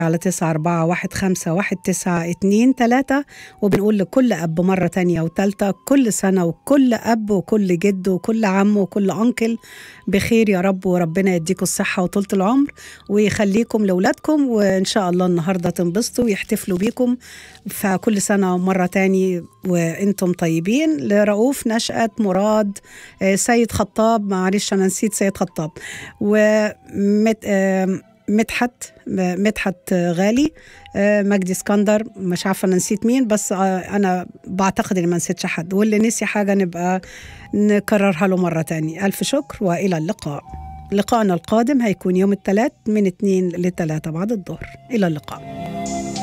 على تسعة أربعة واحد خمسة واحد تسعة اتنين تلاتة وبنقول لكل أب مرة تانية وتالتة كل سنة وكل أب وكل جد وكل عم وكل أنكل بخير يا رب وربنا يديكم الصحة وطولة العمر ويخليكم لأولادكم وإن شاء الله النهاردة تنبسطوا ويحتفلوا بيكم فكل سنة مرة تاني وإنتم طيبين لرؤوف نشأت مراد آه، سيد خطاب معلش أنا نسيت سيد خطاب ومت آه، مدحت مدحت غالي آه، مجدي اسكندر مش عارفه انا نسيت مين بس آه، انا بعتقد اني ما نسيتش حد واللي نسي حاجه نبقى نكررها له مره تاني الف شكر والى اللقاء لقاءنا القادم هيكون يوم الثلاث من 2 ل 3 بعد الظهر الى اللقاء